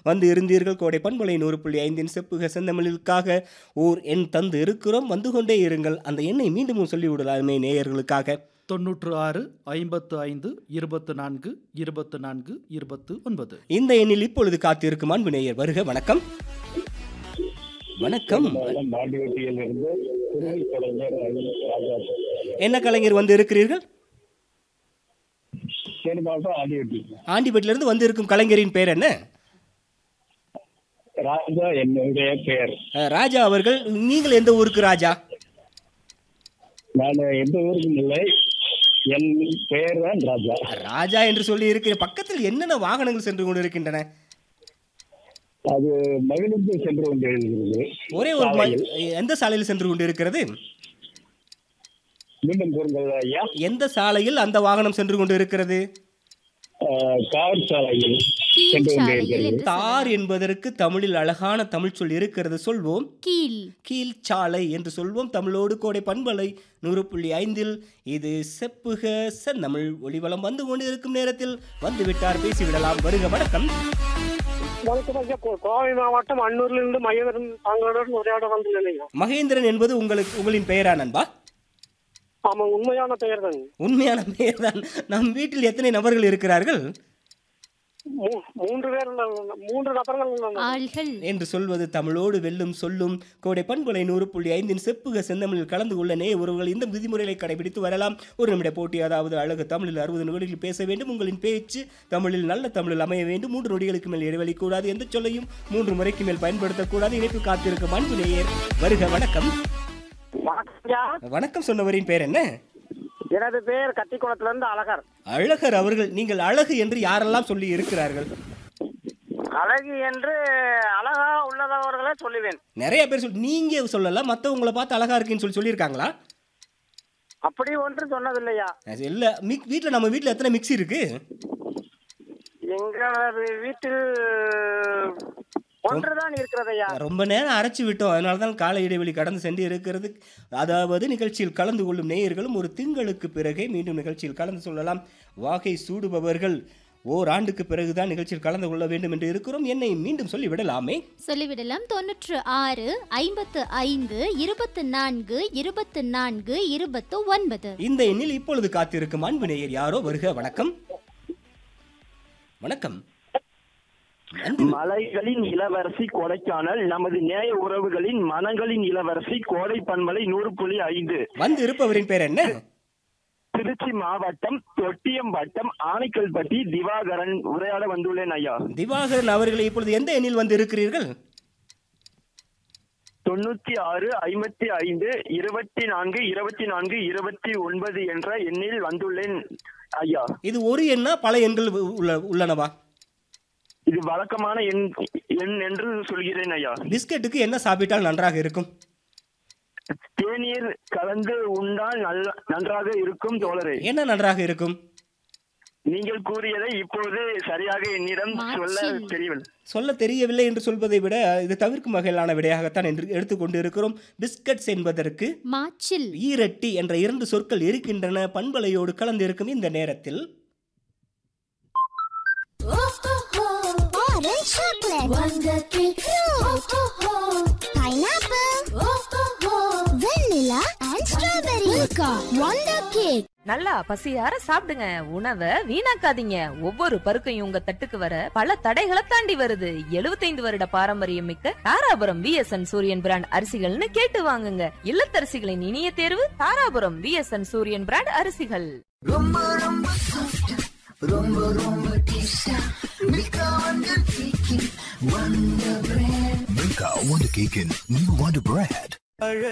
வந்து இருந்தீர்கள் கோடை பண்பலை நூறு புள்ளி ஐந்தின் செப்புக செந்தமிழுக்காக ஓர் எண் தந்து இருக்கிறோம் வந்து கொண்டே இருங்கள் அந்த எண்ணை மீண்டும் சொல்லி விடலாமே நேயர்களுக்காக தொண்ணூற்று ஆறு ஐம்பத்து ஐந்து இருபத்து நான்கு இருபத்து நான்கு இருபத்து ஒன்பது இந்த எண்ணில் இப்பொழுது காத்திருக்கும் அன்பு நேயர் வருக வணக்கம் வணக்கம் மாவட்டம் பாண்டிவட்டியில் இருந்து திருவி கலைஞர் ராஜா என்ன கலைஞர் வந்து இருக்கிறீர்கள் தேனி மாவட்டம் ஆண்டிவட்டி ஆண்டிபேட்டிலிருந்து வந்து இருக்கும் கலைஞரின் பேர் என்ன ராஜா என்னுடைய பெயர் அஹ், ராஜா அவர்கள் நீங்கள் எந்த ஊருக்கு ராஜா நான் எந்த ஊருக்கும் இல்லை என் பெயர் தான் ராஜா ராஜா என்று சொல்லி இருக்கிற பக்கத்தில் என்னென்ன வாகனங்கள் சென்று கொண்டு இருக்கின்றன அது மகிழ்ந்து சென்று கொண்டிருக்கிறது ஒரே ஒரு ம- சாலையில். எந்த சாலையில் சென்று கொண்டு இருக்கிறது மீண்டும் கூறுங்கள் ஐயா எந்த சாலையில் அந்த வாகனம் சென்று கொண்டு இருக்கிறது அஹ், கார் சாலையில் கீழ் சென்று சாலையில் கொண்டிருக்கிறது என்று தார் என்பதற்கு தமிழில் அழகான தமிழ் சொல் இருக்கிறது சொல்வோம் கீழ் கீழ் சாலை என்று சொல்வோம் தமிழோடு கோடை பண்பலை நூறு புள்ளி ஐந்தில் இது செப்புக செந்தமிழ் ஒளிவலம் வந்து கொண்டிருக்கும் நேரத்தில் வந்து விட்டார் பேசிவிடலாம் வருக வணக்கம் வணக்கம் ஐயா கோ- கோவை மாவட்டம் அன்னூர்ல இருந்து மையவரம் தாங்களுடன் உரையாட வந்துள்ளேன் ஐயா மகேந்திரன் என்பது உங்களுக்கு உங்களின் பெயரா நண்பா ஆமா உண்மையான பெயர் தான் உண்மையான பெயர் தான் நம் வீட்டில் எத்தனை நபர்கள் இருக்கிறார்கள் மூ- மூன்று பேர் உள்ள- மூன்று நபர்கள் உள்ளனர். ஆள்கள் என்று சொல்வது தமிழோடு வெல்லும் சொல்லும் கோடை பண்பலை நூறு புள்ளி ஐந்தின் செப்புக செந்தமிழில் கலந்து கொள்ள நேய உறவுகள் இந்த விதிமுறைகளை கடைபிடித்து வரலாம் ஒரு நிமிட போட்டி அதாவது அழகு தமிழில் அறுபது நொடிகளில் பேச வேண்டும் உங்களின் பேச்சு தமிழில் நல்ல தமிழில் அமைய வேண்டும் மூன்று நொடிகளுக்கு மேல் இடைவெளி கூடாது எந்த சொல்லையும் மூன்று முறைக்கு மேல் பயன்படுத்தக்கூடாது இணைப்பு காத்திருக்கும் அன்பு நேயர் வருக வணக்கம் வணக்கம் ஐயா வணக்கம் சொன்னவரின் பேர் என்ன எனது பெயர் கட்டிக்குளத்துல இருந்து அழகர் அழகர் அவர்கள் நீங்கள் அழகு என்று யாரெல்லாம் சொல்லி இருக்கிறார்கள் அழகு என்று அழகா உள்ளதவர்களே சொல்லுவேன் நிறைய பேர் சொல் நீங்க சொல்லலாம் மற்றவங்களை பார்த்து அழகா இருக்குன்னு சொல்லி சொல்லியிருக்காங்களா அப்படி ஒன்று சொன்னதில்லையா அது இல்ல மிக் வீட்டில் நம்ம வீட்டில் எத்தனை மிக்ஸி இருக்கு எங்களது வீட்டில் ஒன்றுதான் இருக்கிறதையா ரொம்ப நேரம் அரைச்சு விட்டோம் அதனால தான் கால இடைவெளி கடந்து சென்று இருக்கிறது அதாவது நிகழ்ச்சியில் கலந்து கொள்ளும் நேயர்களும் ஒரு திங்களுக்கு பிறகே மீண்டும் நிகழ்ச்சியில் கலந்து சொல்லலாம் வாகை சூடுபவர்கள் ஓராண்டுக்கு பிறகுதான் நிகழ்ச்சியில் கலந்து கொள்ள வேண்டும் என்று இருக்கிறோம் என்னை மீண்டும் சொல்லி விடலாமே சொல்லிவிடலாம் தொண்ணூற்று ஆறு ஐம்பத்து ஐந்து இருபத்து நான்கு இருபத்து நான்கு இருபத்து ஒன்பது இந்த எண்ணில் இப்பொழுது காத்திருக்கும் அன்பு நேயர் யாரோ வருக வணக்கம் வணக்கம் நன்றி. மலைகளின் இளவரசி கொடைக்கானல் நமது நேய உறவுகளின் மனங்களின் இளவரசி கோடை பண்பலை நூறு புள்ளி ஐந்து வந்து இருப்பவரின் பேர் என்ன திருச்சி மாவட்டம் தொட்டியம் வட்டம் ஆனைக்கல்பட்டி திவாகரன் உரையாட வந்துள்ளேன் ஐயா திவாகரன் அவர்களை இப்பொழுது எந்த எண்ணில் வந்து இருக்கிறீர்கள் தொண்ணூத்தி ஆறு ஐம்பத்தி ஐந்து இருபத்தி நான்கு இருபத்தி நான்கு இருபத்தி ஒன்பது என்ற எண்ணில் வந்துள்ளேன் ஐயா இது ஒரு எண்ணா பல எண்கள் உள்ள உள்ளனவா இது வழக்கமான எண் எண் என்று சொல்கிறேன் ஐயா பிஸ்கெட்டுக்கு என்ன சாப்பிட்டால் நன்றாக இருக்கும் தேநீர் கலந்து உண்டால் நல்ல நன்றாக இருக்கும் தோழரே என்ன நன்றாக இருக்கும் நீங்கள் கூறியதை இப்போது சரியாக என்னிடம் சொல்ல மாற்றில். தெரியவில்லை சொல்ல தெரியவில்லை என்று சொல்வதை விட இது தவிர்க்கும் வகையிலான விடையாகத்தான் என்று எடுத்துக்கொண்டு இருக்கிறோம் பிஸ்கட்ஸ் என்பதற்கு மாச்சில் ஈரட்டி என்ற இரண்டு சொற்கள் இருக்கின்றன பண்பலையோடு கலந்து இருக்கும் இந்த நேரத்தில் Orange chocolate. Wonder cake. Fruit. Pineapple. Vanilla and strawberry. Milka. Wonder cake. நல்லா பசியார சாப்பிடுங்க உணவை வீணாக்காதீங்க ஒவ்வொரு பருக்கையும் உங்க தட்டுக்கு வர பல தடைகளை தாண்டி வருது 75 வருட பாரம்பரியம் மிக்க தாராபுரம் விஎஸ்என் சூரியன் பிராண்ட் அரிசிகள்னு கேட்டு வாங்குங்க இல்லத்தரசிகளின் இனிய தேர்வு தாராபுரம் விஎஸ்என் சூரியன் பிராண்ட் அரிசிகள் Milka Wonder Cake in New Wonder Bread.